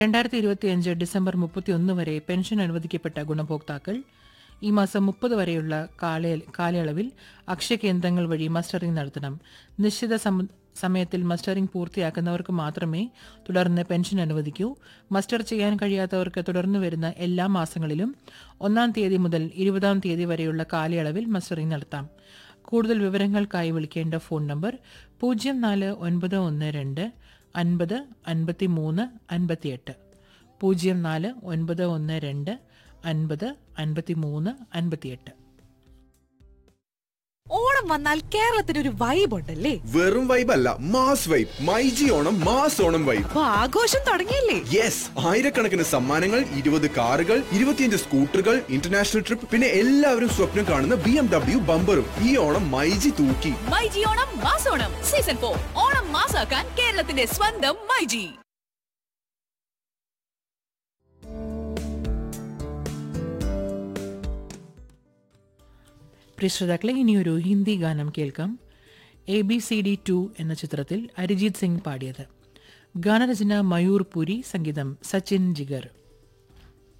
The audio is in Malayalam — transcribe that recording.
രണ്ടായിരത്തി ഇരുപത്തിയഞ്ച് ഡിസംബർ മുപ്പത്തിയൊന്ന് വരെ പെൻഷൻ അനുവദിക്കപ്പെട്ട ഗുണഭോക്താക്കൾ ഈ മാസം മുപ്പത് വരെയുള്ള കാലയ- കാലയളവിൽ അക്ഷയ കേന്ദ്രങ്ങൾ വഴി മസ്റ്ററിംഗ് നടത്തണം നിശ്ചിത സം- സമയത്തിൽ മസ്റ്ററിംഗ് പൂർത്തിയാക്കുന്നവർക്ക് മാത്രമേ തുടർന്ന് പെൻഷൻ അനുവദിക്കൂ മസ്റ്റർ ചെയ്യാൻ കഴിയാത്തവർക്ക് തുടർന്ന് വരുന്ന എല്ലാ മാസങ്ങളിലും ഒന്നാം തീയതി മുതൽ ഇരുപതാം തീയതി വരെയുള്ള കാലയളവിൽ മസ്റ്ററിംഗ് നടത്താം കൂടുതൽ വിവരങ്ങൾക്കായി വിളിക്കേണ്ട ഫോൺ നമ്പർ പൂജ്യം നാല് ഒൻപത് ഒന്ന് രണ്ട് അൻപത് അൻപത്തി മൂന്ന് അൻപത്തിയെട്ട് പൂജ്യം നാല് ഒൻപത് ഒന്ന് രണ്ട് അൻപത് അൻപത്തി മൂന്ന് അൻപത്തിയെട്ട് ഓണം വന്നാൽ കേരളത്തിന് ഒരു വൈബ് ഉണ്ടല്ലേ വെറും വൈബ് അല്ല mass vibe myG Onam mass Onam vibe അപ്പൊ ആഘോഷം തുടങ്ങിയല്ലേ യെസ് ആയിരക്കണക്കിന് സമ്മാനങ്ങൾ ഇരുപത് കാറുകൾ ഇരുപത്തിയഞ്ച് സ്കൂട്ടറുകൾ ഇന്റർനാഷണൽ ട്രിപ്പ് പിന്നെ എല്ലാവരും സ്വപ്നം കാണുന്ന ബി എം ഡബ്ല്യു ബമ്പറും ഈ ഓണം മൈജി തൂക്കി മൈജി ഓണം മാസോണം സീസൺ ഫോർ ഓണം മാസാക്കാൻ കേരളത്തിന്റെ സ്വന്തം മൈജി പ്രിയ ശ്രോതാക്കളെ ഇനിയൊരു ഹിന്ദി ഗാനം കേൾക്കാം A B C D two എന്ന ചിത്രത്തിൽ അരിജിത് സിംഗ് പാടിയത് ഗാനരചന മയൂർ പുരി സംഗീതം സച്ചിൻ ജിഗർ